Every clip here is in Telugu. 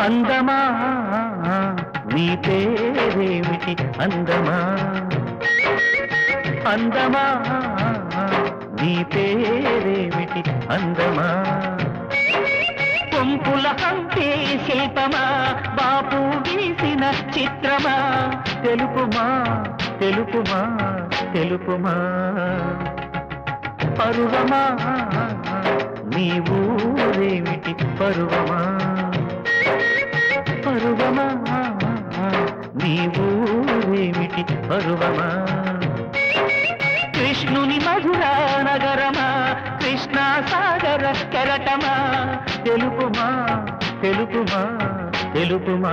అందమా నీ పేరేమిటి అందమా అందమా నీ పేరేమిటి అందమా పొంపుల హంపే శిల్పమా బాపు గీసిన చిత్రమా తెలుపుమా తెలుపుమా తెలుపుమా పరువమా నీ ఊరేమిటి పరువమా పరువమా నీ ఊరేమిటి పరువమా కృష్ణుని మధురా నగరమా కృష్ణా సాగర కెరటమా తెలుపుమా తెలుపుమా తెలుపుమా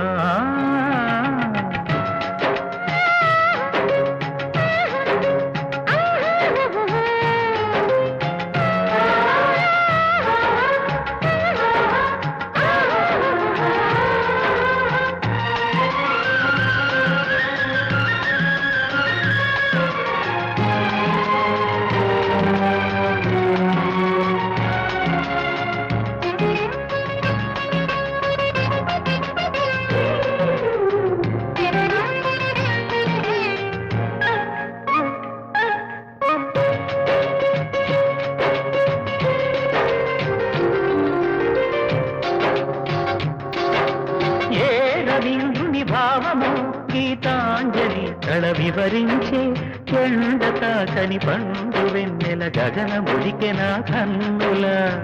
ఏ రవీంద్రుని భావము గీతాంజలి తళ వివరించే ఎండ తాకని పండు వెన్నెల గగన ముడికెన కన్నుల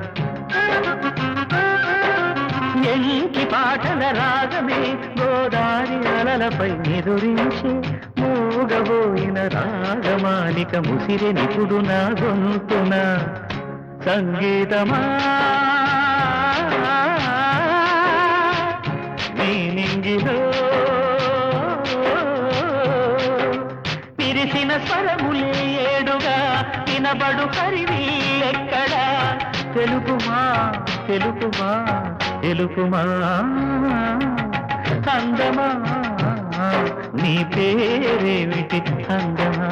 ఎంకి పాటల రాగమే గోదారి అలలపై నిదురించే మూగబోయిన రాగమాలిక ముసిరె నిపుడు నా గొంతున సంగీతమా నీ నింగిలో పిరిసిన స్వరములే ఏడుగా వినబడు కరివి ఎక్కడా తెలుపుమా తెలుపుమా తెలుపుమా అందమా నీ పేరేమిటి అందమా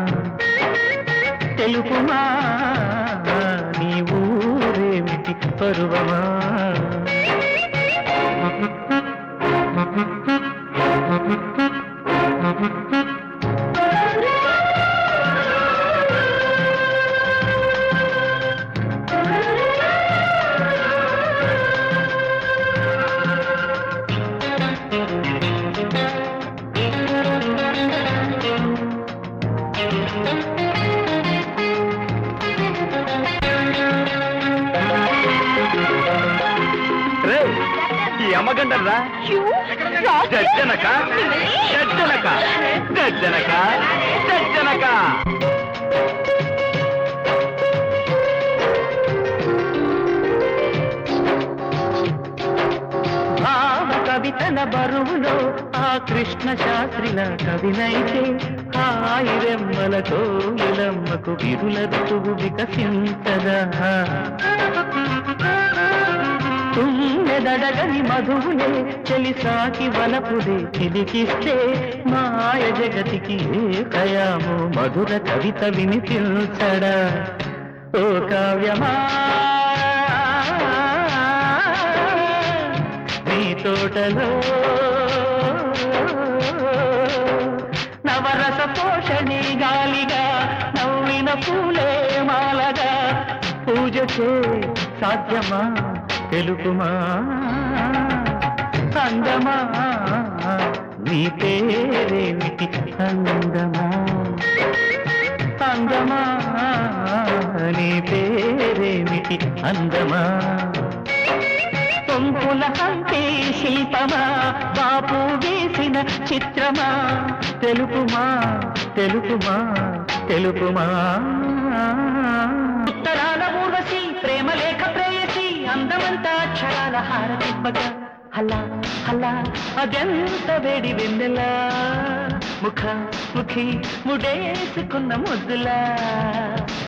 తెలుపుమా నీ ఊరేమిటి పరువమా రేయ్, ఈ అమ్మగండర్రా జజ్జనక జజ్జనక జజ్జనక జజ్జనక భావ కవితల బరువులో ఆ కృష్ణ శాస్త్రిల కవినైతే హాయిరెమ్మల కోయిలమ్మకు విరుల ఋతువు వికసించదా తుమ్మెదడగని మధువులే చెలిసాకి వలపుదే చిలికిస్తే మాయ జగతికి ఏ కయాము మధుర కవిత వినిపించడా ఓ కావ్యమా నీ తోటలో నవరస పోషణి గాలిగా నవ్విన పూలే మాలగా పూజ చే సాధ్యమా తెలుపుమా అందమా నీ పేరేమిటి అందమా అందమా నీ పేరేమిటి అందమా పొంపుల హంపే శిల్పమా బాపు వేసిన చిత్రమా తెలుపుమా తెలుపుమా తెలుపుమా ఉత్తరాల ఊర్వశి ప్రేమ లేఖ ప్రేయసి అందమంతా అక్షరాల హారతిప్పగా హలా హలా అదెంత వేడి వెన్నెలా ముఖ ముఖి ముడేసుకున్న ముద్దులా